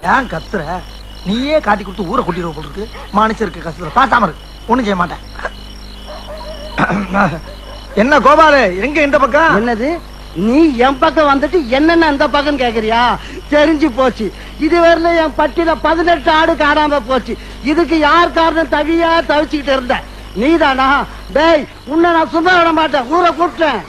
ஏன் கத்துற நீயே காட்டி கொடுத்து ஊரை கொட்டிடுவ போல இருக்கு மனுஷருக்கு கத்துற பாசாம இருக்கு ஒண்ணும் செய்ய மாட்டேன் என்ன கோபாலு எங்க இந்த பக்கம் என்னது நீ என் பக்கம் வந்துட்டு என்னென்ன அந்த பக்கம் கேக்குறியா தெரிஞ்சு போச்சு இதுவரையில என் பட்டியல பதினெட்டு ஆடு காணாம போச்சு இதுக்கு யார் காரணம் தவியா தவிச்சுக்கிட்டு இருந்த நீதானா டேய் உன்னை நான் சும்மா விட மாட்டேன் ஊரை கூப்பிட்டேன்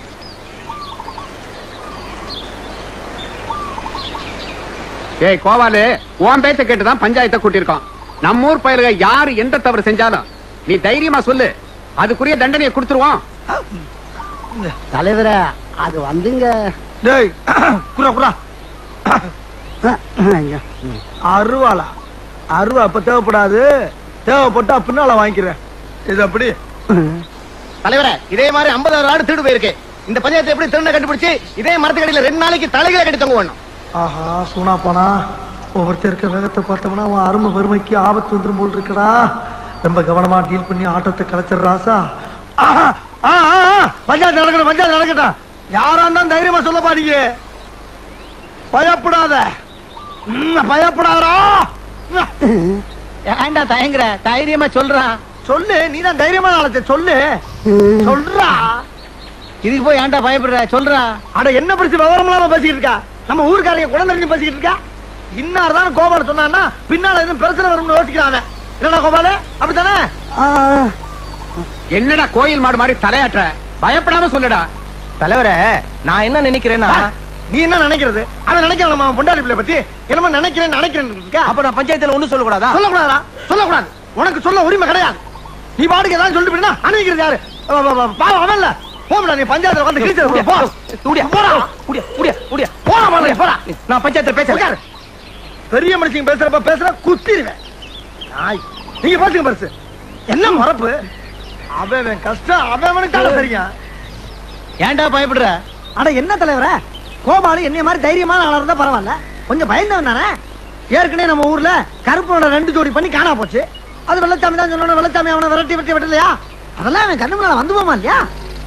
ஏய் கோவாலு உன் பேச்ச கேட்டுதான் பஞ்சாயத்தை கூட்டியிருக்கோம் நம்ம ஊர் பயலுக யாரு எந்த தவறு செஞ்சாலும் நீ தைரியமா சொல்லு அதுக்குரிய தண்டனையை கொடுத்துருவோம் தலைவரே அது வந்துங்க டேய் குரா குரா அருவாளா அருவா இப்ப தேவைப்படாது தேவைப்பட்டா பின்னால வாங்கிக்கிறேன் இது அப்படி தலைவரே இதே மாதிரி 50000 ஆடு திருடு போயிருக்கு இந்த பஞ்சாயத்து எப்படி திருண்ண கண்டுபிடிச்சு இதே மரத்துக்கடியில ரெண்டு நாளைக்கு தலைகளை கட்டி தொங்க வேணும் ஆஹா சூனா போனா ஒவ்வொருத்தர் இருக்க வேகத்தை பார்த்தோம்னா அவன் அருமை பெருமைக்கு ஆபத்து வந்துரும் போல் இருக்கடா ரொம்ப கவனமா டீல் பண்ணி ஆட்டத்தை கலைச்சிடுறாசா ஆஹா, ஆ, ஆ, ஆ, பஞ்சாயத்து நடக்கட்டும் பஞ்சாயத்து நடக்கட்டும் யாரா இருந்தாலும் தைரியமா சொல்ல பாருங்க பயப்படாத ம், பயப்படாதடா ஏன்டா தயங்குற தைரியமா சொல்றா சொல்லு நீ தான் தைரியமா நாளத்தை சொல்லு சொல்றா இதுக்கு போய் ஏன்டா பயப்படுற சொல்றா அட என்ன பிரச்சனை விவரம் இல்லாம பேசிக்கிட்டு இருக்கா நம்ம ஊருக்காரங்க குழந்தை பேசிக்கிட்டு இருக்கா இன்னார் தான் கோபால சொன்னான்னா பின்னால எதுவும் பிரச்சனை வரும்னு யோசிக்கிறாங்க என்னடா கோபால அப்படித்தானே என்னடா கோயில் மாடு மாதிரி தலையாட்டுற பயப்படாம சொல்லுடா தலைவரே நான் என்ன நினைக்கிறேன்னா ஆ, நீ என்ன நினைக்கிறது அவன் நினைக்கிறான் நம்ம பொண்டாடி பிள்ளை பத்தி என்னமோ நினைக்கிறேன் நினைக்கிறேன் இருக்கா அப்ப நான் பஞ்சாயத்துல ஒண்ணும் சொல்லக்கூடாதா சொல்லக்கூடாதா சொல்லக்கூடாது உனக்கு சொல்ல உரிமை கிடையாது நீ பாட்டுக்கு ஏதாவது சொல்லிட்டு போயிட்டா அனுப்பிக்கிறது யாரு அவ, அவ, அவ, பாவம் அவன் இல்ல போடா நீ பஞ்சாயத்துல வந்து கிழிச்சு போ முடியா போடா முடியா முடியா முடியா போடா முதல்ல, போடா நான் பஞ்சாயத்துல பேசுறேன் உட்காரு. பெரிய மனுஷங்க பேசுறப்ப பேசுற குத்திடுவேன் நாய் நீங்க பேசுங்க பரிசு என்ன மறப்பு அவன் அவன் கஷ்டம் அவன் அவனுக்கு தான் தெரியும் ஏன்டா பயப்படுற அட என்ன தலைவர கோபாலு என்னைய மாதிரி தைரியமான ஆளா இருந்தா பரவாயில்ல கொஞ்சம் பயந்தவன் தானே ஏற்கனவே நம்ம ஊர்ல கருப்பனோட ரெண்டு ஜோடி பண்ணி காணா போச்சு அது வெள்ளச்சாமி தான் சொல்லணும் வெள்ளச்சாமி அவனை விரட்டி விரட்டி விட்டலையா அதெல்லாம் அவன் கண்ணு முன்னால வந்து போமா இல்லையா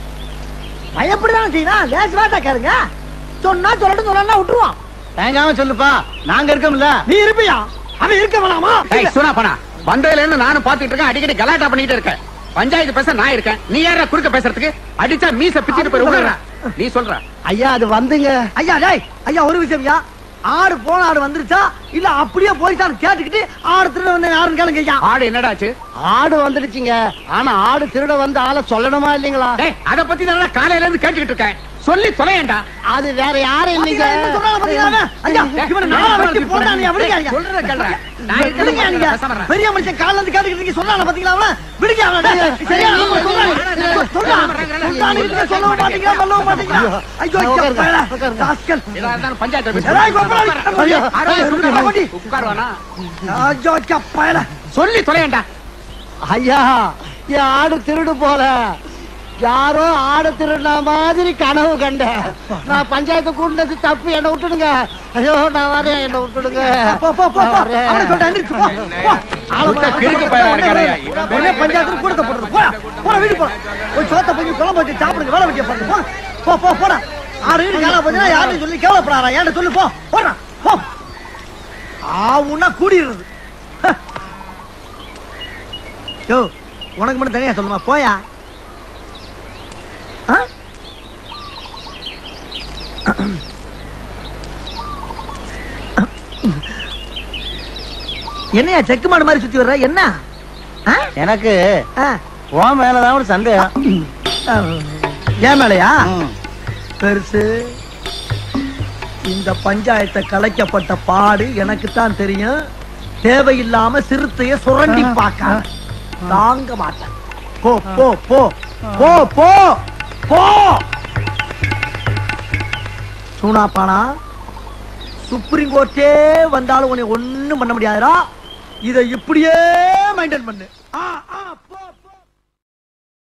பயப்படுதான் செய்யணும் லேஸ் வாட்டா கேளுங்க சொன்னா சொல்லட்டும் சொல்லலாம் விட்டுருவான் தயங்காம சொல்லுப்பா நாங்க இருக்கோம்ல நீ இருப்பியா அவன் இருக்க வேணாமா ஏய் சுனா பண்ணா வந்ததுல இருந்து நானும் பாத்துட்டு இருக்கேன் அடிக்கடி கலாட்டா பண்ணிட்டு இருக்கேன் பஞ்சாயத்து பேச நான் இருக்கேன் நீ யாரா குறுக்க பேசுறதுக்கு அடிச்சா மீச பிச்சிட்டு போய் விடுற நீ சொல்ற ஐயா அது வந்துங்க ஐயா டேய் ஐயா ஒரு விஷயம்யா ஆடு போன ஆடு வந்துருச்சா இல்ல அப்படியே போயிட்டான்னு கேட்டுக்கிட்டு ஆடு திருட வந்து யாருன்னு கேளுங்க ஐயா ஆடு என்னடாச்சு ஆடு வந்துடுச்சுங்க ஆனா ஆடு திருட வந்து ஆளை சொல்லணுமா இல்லைங்களா டேய் அத பத்தி நான் காலையில இருந்து கேட்டுக்கிட்டு இருக்கேன் சொல்லி தொலையேண்டா அது வேற யாரும் இல்லைங்க பாத்தீங்களா, என்ன சொல்றாங்க பாத்தீங்களா அவன்? ஐயா, இவனை நாலா வெட்டி போட்டான், நீ விடுங்க ஐயா. சொல்றத கேளுடா. நான் விடுங்க இருக்கிறது நீங்க. பேசாம இருடா. பெரிய மனுஷன் காலைல இருந்து கேட்டுக்கிட்டு இருக்கீங்க, சொல்றானா பாத்தீங்களா அவனை? விடுங்க அவனை, டேய். சரியா, அவன் சொல்றான். சொல்றான். சொல்றான்னு இருக்கீங்க, சொல்லவும் மாட்டீங்களா, சொல்லவும் மாட்டீங்களா? ஐயோ, ஐயா, பயலா. ராஸ்கல். இதா இருந்தாலும் பஞ்சாயத்துல ஏய், கோபால், பேசு ஐயா, ஆடு சுட்டு காப்பாத்தி. உட்காருவானா ஐயோ, ஐயா, பயலா. சொல்லி தொலையேண்டா ஐயா என் ஆடு திருடு போல யாரோ ஆடு திருடின மாதிரி கனவு கண்டேன் நான் பஞ்சாயத்து கூட்டினது தப்பு என்ன விட்டுடுங்க ஐயோ நான் வரேன் என்ன விட்டுடுங்க போ, போ, போ, போ. வரேன். அவனை சொல்லிட்டு எந்திரிச்சு போ. போ. ஆளை சுத்த போ. கிறுக்கு பயலா இருக்கானே. இவன் உடனே பஞ்சாயத்துல கூடத்தை போடுறது. போடா. போடா, வீட்டுக்கு போடா. போய் சோத்தை பொங்கி குழம்பு வச்சு சாப்பிடுங்க, வேலை வெட்டிய பாருங்க. போ. போ, போ, போடா. ஆறு வீடு காணாம போச்சுன்னா யார்கிட்டயும் சொல்லி கேவலப்படாதடா. என்கிட்ட சொல்லு, போ. போடா, போ. ஆவுன்னா கூடிடுறது. ஹ. யோ, உனக்கு மட்டும் தனியா சொல்லுமா போயா ஆ? என்னையா செக்கு மாடு மாதிரி சுத்தி வர்ற என்ன ஆ? எனக்கு ஆ. உன் மேலதான் ஒரு சந்தேகம் ஆ. ஏன் மேலையா பெருசு இந்த பஞ்சாயத்தை கலைக்கப்பட்ட பாடு எனக்கு தான் தெரியும் தேவையில்லாம சிறுத்தைய சுரண்டி பார்க்க தாங்க மாட்டேன் போ போ போ போ போ போ சூனாப்பானா சுப்ரீம் கோர்ட்டே வந்தாலும் உன்னை ஒண்ணும் பண்ண முடியாதுடா இதை இப்படியே மெயின்டைன் பண்ணு ஆ